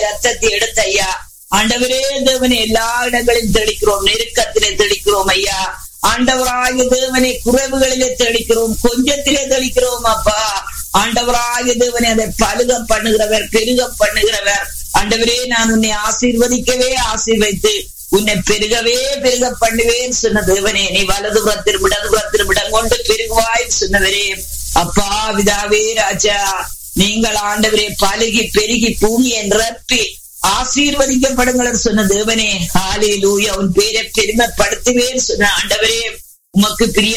ரத்தத்தை எடுத்த ஐயா ஆண்டவரே தேவனை எல்லா இடங்களிலும் தெளிக்கிறோம் நெருக்கத்திலே தெளிக்கிறோம் ஐயா ஆண்டவராய தேவனை குறைவுகளிலே தெளிக்கிறோம் கொஞ்சத்திலே தெளிக்கிறோம் அப்பா ஆண்டவராய தேவனை அதை பழுக பண்ணுகிறவர் பெருக பண்ணுகிறவர் ஆண்டவரே நான் உன்னை ஆசீர்வதிக்கவே ஆசீர்வைத்து உன்னை பெருகவே பெருக பண்ணுவேன் சொன்ன தேவனே நீ வலது புறத்திலும் இடது புறத்திலும் இடம் கொண்டு பெருகுவாய் சொன்னவரே அப்பா விதாவே ராஜா நீங்கள் ஆண்டவரே பழுகி பெருகி பூமியை நிரப்பி ஆசீர்வதிக்கப்படுங்கள் சொன்ன தேவனே ஹாலே லூயா உன் பேரை பெருமைப்படுத்துவேன் சொன்ன ஆண்டவரே உமக்கு பிரிய